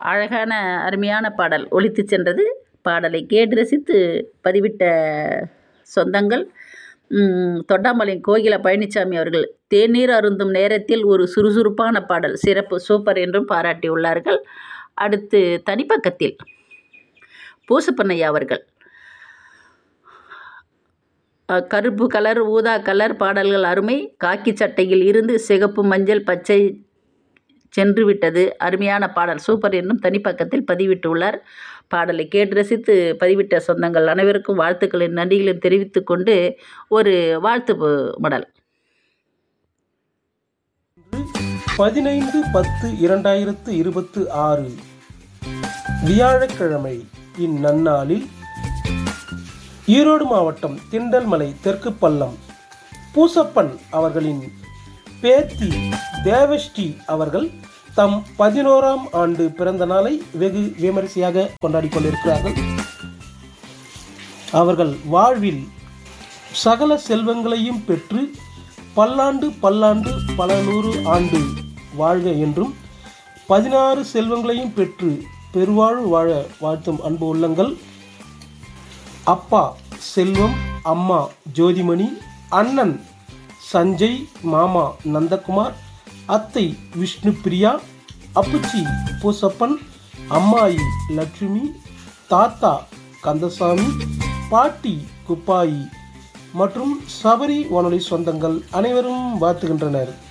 அழகான அருமையான பாடல் ஒலித்து சென்றது பாடலை கேட்டு ரசித்து பதிவிட்ட சொந்தங்கள் தொண்டாம்பாளையம் கோகில பழனிசாமி அவர்கள் தேநீர் அருந்தும் நேரத்தில் ஒரு சுறுசுறுப்பான பாடல் சிறப்பு சூப்பர் என்றும் பாராட்டியுள்ளார்கள் அடுத்து தனிப்பக்கத்தில் பூசப்பண்ணையா அவர்கள் கருப்பு கலர் ஊதா கலர் பாடல்கள் அருமை காக்கி சட்டையில் இருந்து சிகப்பு மஞ்சள் பச்சை சென்று விட்டது அருமையான பாடல் சூப்பர் என்னும் தனிப்பக்கத்தில் பதிவிட்டுள்ளார் பாடலை கேட்டு ரசித்து பதிவிட்ட சொந்தங்கள் அனைவருக்கும் வாழ்த்துக்களின் நன்றிகளை தெரிவித்து கொண்டு ஒரு வாழ்த்து மடல் பதினைந்து பத்து இரண்டாயிரத்து இருபத்து ஆறு வியாழக்கிழமை இந்நன்னாளில் ஈரோடு மாவட்டம் திண்டல்மலை தெற்கு பள்ளம் பூசப்பன் அவர்களின் பேத்தி தேவஸ்ரீ அவர்கள் தம் பதினோராம் ஆண்டு பிறந்த நாளை வெகு விமரிசையாக கொண்டாடி கொண்டிருக்கிறார்கள் அவர்கள் வாழ்வில் சகல செல்வங்களையும் பெற்று பல்லாண்டு பல்லாண்டு பல நூறு ஆண்டு வாழ்க என்றும் பதினாறு செல்வங்களையும் பெற்று பெருவாழ்வு வாழ வாழ்த்தும் அன்பு உள்ளங்கள் அப்பா செல்வம் அம்மா ஜோதிமணி அண்ணன் சஞ்சய் மாமா நந்தகுமார் அத்தை விஷ்ணு பிரியா அப்புச்சி பூசப்பன் அம்மாயி லட்சுமி தாத்தா கந்தசாமி பாட்டி குப்பாயி மற்றும் சபரி வானொலி சொந்தங்கள் அனைவரும் வாழ்த்துகின்றனர்